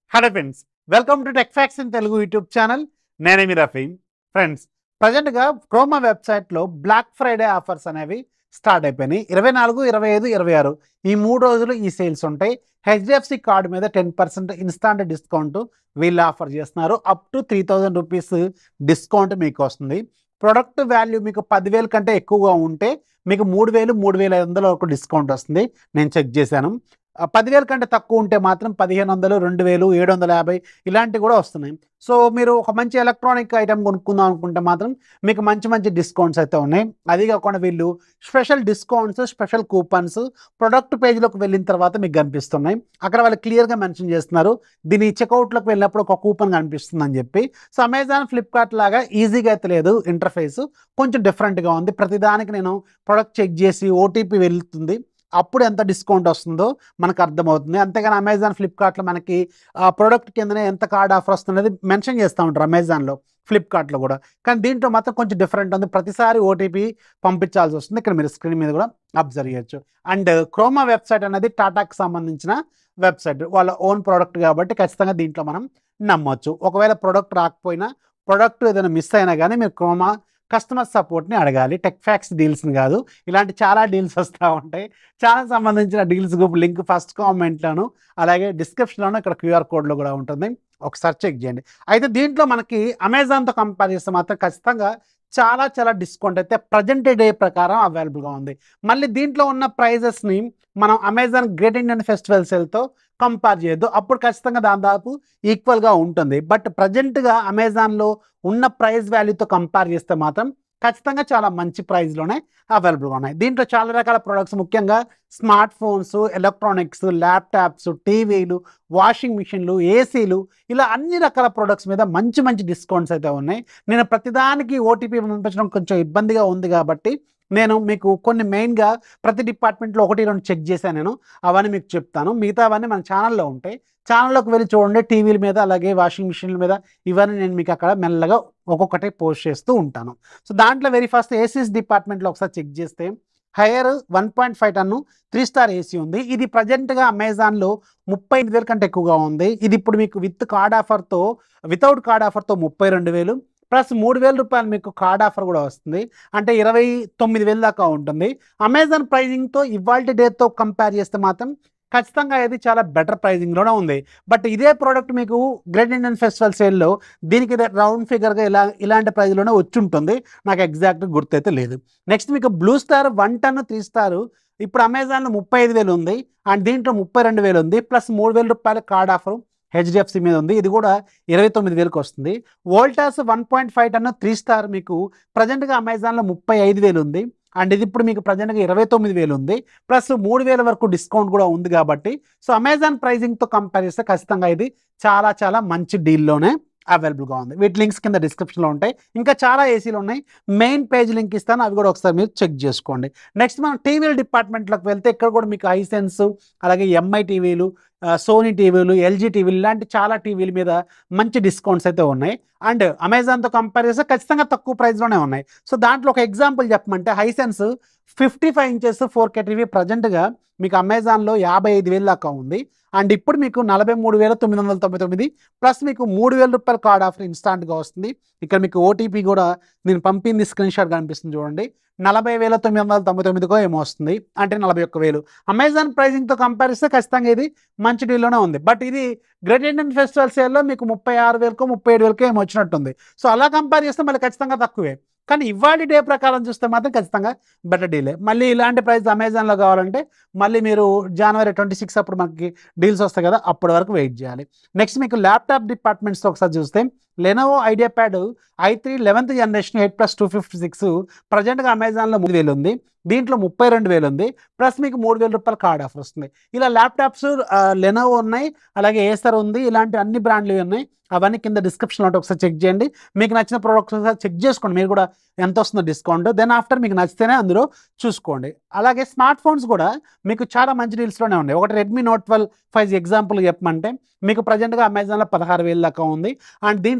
hello friends welcome to tech facts in Telugu YouTube channel నేనే మీ రఫీమ్ ఫ్రెండ్స్ ప్రజెంట్గా క్రోమా వెబ్సైట్లో బ్లాక్ ఫ్రైడే ఆఫర్స్ అనేవి స్టార్ట్ అయిపోయినాయి ఇరవై నాలుగు ఇరవై ఐదు ఇరవై ఆరు ఈ మూడు రోజులు ఈ సేల్స్ ఉంటాయి హెచ్డిఎఫ్సి కార్డు మీద టెన్ పర్సెంట్ ఇన్స్టాంట్ డిస్కౌంట్ వీళ్ళు ఆఫర్ చేస్తున్నారు up to three thousand rupees discount మీకు వస్తుంది ప్రొడక్ట్ వాల్యూ మీకు పదివేల కంటే ఎక్కువగా ఉంటే మీకు మూడు వేలు మూడు వేల ఐదు వందల వరకు డిస్కౌంట్ వస్తుంది నేను చెక్ చేశాను ఆ, పదివేల కంటే తక్కువ ఉంటే మాత్రం పదిహేను వందలు రెండు వేలు ఏడు వందల యాభై ఇలాంటివి కూడా వస్తున్నాయి సో మీరు ఒక మంచి ఎలక్ట్రానిక్ ఐటమ్ కొనుక్కుందాం అనుకుంటే మాత్రం మీకు మంచి మంచి డిస్కౌంట్స్ అయితే ఉన్నాయి అది కాకుండా వీళ్ళు special discounts special coupons product పేజ్లోకి వెళ్ళిన తర్వాత మీకు కనిపిస్తున్నాయి అక్కడ వాళ్ళు క్లియర్గా మెన్షన్ చేస్తున్నారు దీని చెక్అవుట్లోకి వెళ్ళినప్పుడు ఒక కూపన్ కనిపిస్తుంది అని చెప్పి సో అమెజాన్ ఫ్లిప్కార్ట్ లాగా ఈజీగా అయితే లేదు ఇంటర్ఫేస్ కొంచెం డిఫరెంట్గా ఉంది ప్రతిదానికి నేను ప్రొడక్ట్ చెక్ చేసి ఓటీపీ వెళ్తుంది అప్పుడు ఎంత డిస్కౌంట్ వస్తుందో మనకు అర్థమవుతుంది అంతేగాని అమెజాన్ ఫ్లిప్కార్ట్లో మనకి ఆ ప్రోడక్ట్ కిందనే ఎంత కార్డ్ ఆఫర్ వస్తున్నది మెన్షన్ చేస్తూ ఉంటారు అమెజాన్లో ఫ్లిప్కార్ట్లో కూడా కానీ దీంట్లో మాత్రం కొంచెం డిఫరెంట్ ఉంది ప్రతిసారి ఓటీపీ పంపించాల్సి వస్తుంది ఇక్కడ మీరు స్క్రీన్ మీద కూడా అబ్జర్వ్ చేయొచ్చు అండ్ క్రోమా వెబ్సైట్ అనేది టాటాకి సంబంధించిన వెబ్సైట్ వాళ్ళ ఓన్ ప్రోడక్ట్ కాబట్టి ఖచ్చితంగా దీంట్లో మనం నమ్మొచ్చు ఒకవేళ ప్రోడక్ట్ రాకపోయినా ప్రోడక్ట్ ఏదైనా మిస్ అయినా కానీ మీరు క్రోమా కస్టమర్ సపోర్ట్ని అడగాలి టెక్ ఫ్యాక్స్ డీల్స్ని కాదు ఇలాంటి చాలా డీల్స్ వస్తూ ఉంటాయి చాలా సంబంధించిన డీల్స్ గ్రూప్ లింక్ ఫస్ట్ కామెంట్లోను అలాగే డిస్క్రిప్షన్లోను ఇక్కడ క్యూఆర్ కోడ్లో కూడా ఉంటుంది ఒకసారి చెక్ చేయండి అయితే దీంట్లో మనకి అమెజాన్తో కంపేర్ చేస్తే మాత్రం ఖచ్చితంగా చాలా చాలా డిస్కౌంట్ అయితే ప్రజెంట్ డే ప్రకారం అవైలబుల్గా ఉంది మళ్ళీ దీంట్లో ఉన్న ప్రైజెస్ని మనం అమెజాన్ గ్రేట్ ఇండియన్ ఫెస్టివల్ సేల్తో కంపేర్ చేయొద్దు అప్పుడు ఖచ్చితంగా దాదాపు ఈక్వల్గా ఉంటుంది బట్ ప్రజెంట్గా అమెజాన్లో ఉన్న ప్రైస్ వాల్యూతో కంపేర్ చేస్తే మాత్రం ఖచ్చితంగా చాలా మంచి ప్రైస్లోనే అవైలబుల్గా ఉన్నాయి దీంట్లో చాలా రకాల ప్రొడక్ట్స్ ముఖ్యంగా స్మార్ట్ ఫోన్స్ ఎలక్ట్రానిక్స్ ల్యాప్టాప్స్ టీవీలు వాషింగ్ మిషన్లు ఏసీలు ఇలా అన్ని రకాల ప్రొడక్ట్స్ మీద మంచి మంచి డిస్కౌంట్స్ అయితే ఉన్నాయి నేను ప్రతిదానికి ఓటీపీ పంపించడం కొంచెం ఇబ్బందిగా ఉంది కాబట్టి నేను మీకు కొన్ని మెయిన్గా ప్రతి డిపార్ట్మెంట్లో ఒకటి రెండు చెక్ చేశాను నేను అవన్నీ మీకు చెప్తాను మిగతా అవన్నీ మన ఛానల్లో ఉంటాయి ఛానల్లోకి వెళ్ళి చూడండి టీవీల మీద అలాగే వాషింగ్ మిషన్ల మీద ఇవన్నీ నేను మీకు అక్కడ మెల్లగా ఒక్కొక్కటి పోస్ట్ చేస్తూ ఉంటాను సో దాంట్లో వెరీ ఫస్ట్ ఏసీస్ డిపార్ట్మెంట్లో ఒకసారి చెక్ చేస్తే Haier one point five ton three star AC ఉంది ఇది ప్రజెంట్గా అమెజాన్లో ముప్పై ఐదు వేల కంటే ఎక్కువగా ఉంది ఇది ఇప్పుడు మీకు విత్ కార్డ్ ఆఫర్తో వితౌట్ కార్డ్ ఆఫర్తో ముప్పై రెండు వేలు ప్లస్ మూడు వేల రూపాయలు మీకు కార్డ్ ఆఫర్ కూడా వస్తుంది అంటే ఇరవై తొమ్మిది వేల దాకా ఉంటుంది అమెజాన్ ప్రైజింగ్తో ఇవాల్టి డేట్తో కంపేర్ చేస్తే మాత్రం ఖచ్చితంగా ఇది చాలా బెటర్ ప్రైజింగ్లోనే ఉంది బట్ ఇదే ప్రోడక్ట్ మీకు గ్రేట్ ఇండియన్ ఫెస్టివల్ సేల్లో దీనికి ఇది రౌండ్ ఫిగర్గా ఇలా ఇలాంటి ప్రైజ్లోనే వచ్చి ఉంటుంది నాకు ఎగ్జాక్ట్ గుర్తయితే లేదు నెక్స్ట్ మీకు Blue Star one ton three star ఇప్పుడు అమెజాన్లో ముప్పై ఐదు వేలు ఉంది అండ్ దీంట్లో ముప్పై రెండు వేలు ఉంది ప్లస్ మూడు వేల రూపాయల కార్డ్ ఆఫర్ హెచ్డిఎఫ్సి మీద ఉంది ఇది కూడా ఇరవై తొమ్మిది వేలకు వస్తుంది Voltas one point five ton three star మీకు ప్రజెంట్గా అమెజాన్లో ముప్పై ఐదు వేలు ఉంది అండ్ ఇది ఇప్పుడు మీకు ప్రజెంట్గా ఇరవై తొమ్మిది వేలు ఉంది ప్లస్ మూడు వేల వరకు డిస్కౌంట్ కూడా ఉంది కాబట్టి సో అమెజాన్ ప్రైజింగ్తో కంపేర్ చేస్తే ఖచ్చితంగా ఇది చాలా చాలా మంచి డీల్లోనే అవైలబుల్గా ఉంది వీటి లింక్స్ కింద డిస్క్రిప్షన్లో ఉంటాయి ఇంకా చాలా ఏసీలు ఉన్నాయి మెయిన్ పేజ్ లింక్ ఇస్తాను అవి కూడా ఒకసారి మీరు చెక్ చేసుకోండి నెక్స్ట్ మనం టీవీల డిపార్ట్మెంట్లోకి వెళ్తే ఇక్కడ కూడా మీకు హైసెన్స్ అలాగే ఎంఐ టీవీలు సోనీ టీవీలు ఎల్జీ టీవీలు ఇలాంటి చాలా టీవీల మీద మంచి డిస్కౌంట్స్ అయితే ఉన్నాయి అండ్ అమెజాన్తో కంపేర్ చేస్తే ఖచ్చితంగా తక్కువ ప్రైస్లోనే ఉన్నాయి సో దాంట్లో ఒక ఎగ్జాంపుల్ చెప్పమంటే Hisense fifty five inches four K TV ప్రజెంట్గా మీకు అమెజాన్లో యాభై ఐదు వేలు దాకా ఉంది అండ్ ఇప్పుడు మీకు నలభై మూడు వేల తొమ్మిది వందల తొంభై తొమ్మిది ప్లస్ మీకు మూడు వేల రూపాయల కార్డ్ ఆఫర్ ఇన్స్టాంట్గా వస్తుంది ఇక్కడ మీకు ఓటీపీ కూడా నేను పంపింది స్క్రీన్ షాట్ కనిపిస్తుంది చూడండి నలభై వేల తొమ్మిది వందల తొంభై తొమ్మిదికో ఏమో వస్తుంది అంటే నలభై ఒక్క వేలు అమెజాన్ ప్రైజింగ్తో కంపేర్ చేస్తే ఖచ్చితంగా ఇది మంచి డీల్లోనే ఉంది బట్ ఇది గ్రేట్ ఇండియన్ ఫెస్టివల్ సేల్లో మీకు ముప్పై ఆరు వేలకో ముప్పై ఏడు వేలకో ఏమో వచ్చినట్టుంది సో అలా కంపేర్ చేస్తే మళ్ళీ ఖచ్చితంగా తక్కువే కానీ ఇవాళ డే ప్రకారం చూస్తే మాత్రం ఖచ్చితంగా బెటర్ డీలే మళ్ళీ ఇలాంటి ప్రైస్ అమెజాన్లో కావాలంటే మళ్ళీ మీరు జనవరి ట్వంటీ సిక్స్ అప్పుడు మనకి డీల్స్ వస్తాయి కదా అప్పటి వరకు వెయిట్ చేయాలి నెక్స్ట్ మీకు ల్యాప్టాప్ డిపార్ట్మెంట్స్తో ఒకసారి చూస్తే Lenovo IdeaPad i three eleventh generation eight plus two fifty six ప్రజెంట్గా అమెజాన్లో మూడు వేలు ఉంది దీంట్లో ముప్పై రెండు వేలు ఉంది ప్లస్ మీకు మూడు వేల రూపాయల కార్డ్ ఆఫర్ వస్తుంది ఇలా ల్యాప్టాప్స్ లెనోవో ఉన్నాయి అలాగే ఏసర్ ఉంది ఇలాంటి అన్ని బ్రాండ్లు ఉన్నాయి అవన్నీ కింద డిస్క్రిప్షన్లో ఉంటే ఒకసారి చెక్ చేయండి మీకు నచ్చిన ప్రోడక్ట్స్ ఒకసారి చెక్ చేసుకోండి మీరు కూడా ఎంత వస్తుందో డిస్కౌంట్ దెన్ ఆఫ్టర్ మీకు నచ్చితేనే అందులో చూసుకోండి అలాగే స్మార్ట్ ఫోన్స్ కూడా మీకు చాలా మంచి డీల్స్లోనే ఉన్నాయి ఒకటి Redmi Note twelve five example చెప్పమంటే మీకు ప్రజెంట్గా అమెజాన్లో పదహారు వేలు దాకా ఉంది అండ్ దీంట్లో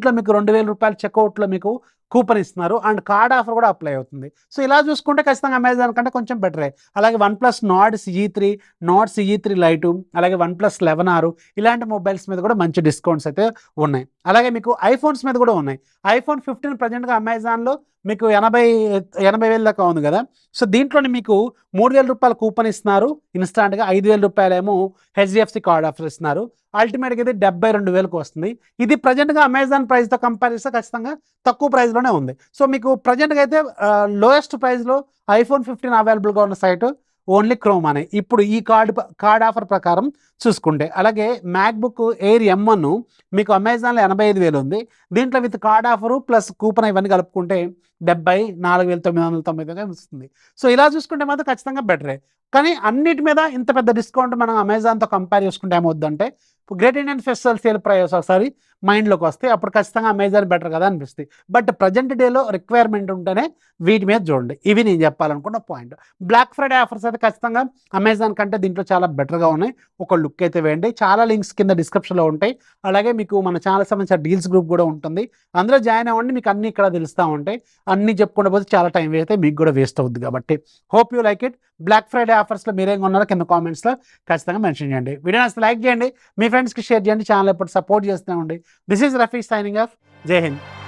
దీంట్లో మీకు రెండు వేల రూపాయలు చెక్అవుట్లో మీకు కూపన్ ఇస్తున్నారు అండ్ కార్డ్ ఆఫర్ కూడా అప్లై అవుతుంది సో ఇలా చూసుకుంటే ఖచ్చితంగా అమెజాన్ కంటే కొంచెం బెటరే అలాగే OnePlus Nord CE three Nord CE three lite అలాగే వన్ ప్లస్ లెవెన్ ఆరు ఇలాంటి మొబైల్స్ మీద కూడా మంచి డిస్కౌంట్స్ అయితే ఉన్నాయి అలాగే మీకు ఐఫోన్స్ మీద కూడా ఉన్నాయి ఐఫోన్ ఫిఫ్టీన్ ప్రజెంట్గా అమెజాన్లో మీకు ఎనభై ఎనభై వేల దాకా ఉంది కదా సో దీంట్లోని మీకు మూడు వేల రూపాయల కూపన్ ఇస్తున్నారు ఇన్స్టాంట్గా ఐదు వేల రూపాయలేమో హెచ్డిఎఫ్సి కార్డ్ ఆఫర్ ఇస్తున్నారు అల్టిమేట్గా ఇది డెబ్బై రెండు వేలకు వస్తుంది ఇది ప్రజెంట్గా అమెజాన్ ప్రైస్తో కంపేర్ చేస్తే ఖచ్చితంగా తక్కువ ప్రైస్లోనే ఉంది సో మీకు ప్రజెంట్గా అయితే లోయెస్ట్ ప్రైస్లో ఐఫోన్ ఫిఫ్టీన్ అవైలబుల్గా ఉన్న సైట్ ఓన్లీ క్రోమ్ అనే ఇప్పుడు ఈ కార్డ్ కార్డ్ ఆఫర్ ప్రకారం చూసుకుంటే అలాగే మ్యాక్బుక్ ఎయిర్ ఎం వన్ మీకు అమెజాన్లో ఎనభై ఐదు వేలు ఉంది దీంట్లో with card offer plus coupon ఇవన్నీ కలుపుకుంటే డెబ్బై నాలుగు వేల తొమ్మిది వందల తొంభై ఐదుగా వస్తుంది సో ఇలా చూసుకుంటే మాత్రం ఖచ్చితంగా బెటరే కానీ అన్నిటి మీద ఇంత పెద్ద డిస్కౌంట్ మనం అమెజాన్తో కంపేర్ చేసుకుంటే ఏమవుద్దంటే great Indian festival sale price ఒకసారి మైండ్లోకి వస్తే అప్పుడు ఖచ్చితంగా అమెజాన్ బెటర్ కదా అనిపిస్తుంది బట్ ప్రజెంట్ డేలో రిక్వైర్మెంట్ ఉంటేనే వీటి మీద చూడండి ఇవి నేను చెప్పాలనుకున్న పాయింట్ బ్లాక్ ఫ్రైడే ఆఫర్స్ అయితే ఖచ్చితంగా అమెజాన్ కంటే దీంట్లో చాలా బెటర్గా ఉన్నాయి ఒక లుక్ అయితే వేయండి చాలా లింక్స్ కింద డిస్క్రిప్షన్లో ఉంటాయి అలాగే మీకు మన ఛానల్ సంబంధించిన డీల్స్ గ్రూప్ కూడా ఉంటుంది అందులో జాయిన్ అవ్వండి మీకు అన్ని ఇక్కడ తెలుస్తూ ఉంటాయి అన్ని చెప్పుకుంటే పోతే చాలా టైం వేస్తే మీకు కూడా వేస్ట్ అవుద్ది కాబట్టి hope you like it black Friday ఆఫర్స్లో మీరేం కొన్నారో కింద కామెంట్స్లో ఖచ్చితంగా మెన్షన్ చేయండి వీడియో నచ్చితే లైక్ చేయండి మీ ఫ్రెండ్స్కి షేర్ చేయండి ఛానల్ ఎప్పుడు సపోర్ట్ చేస్తూ ఉండి this is Rafi signing off జై హింద్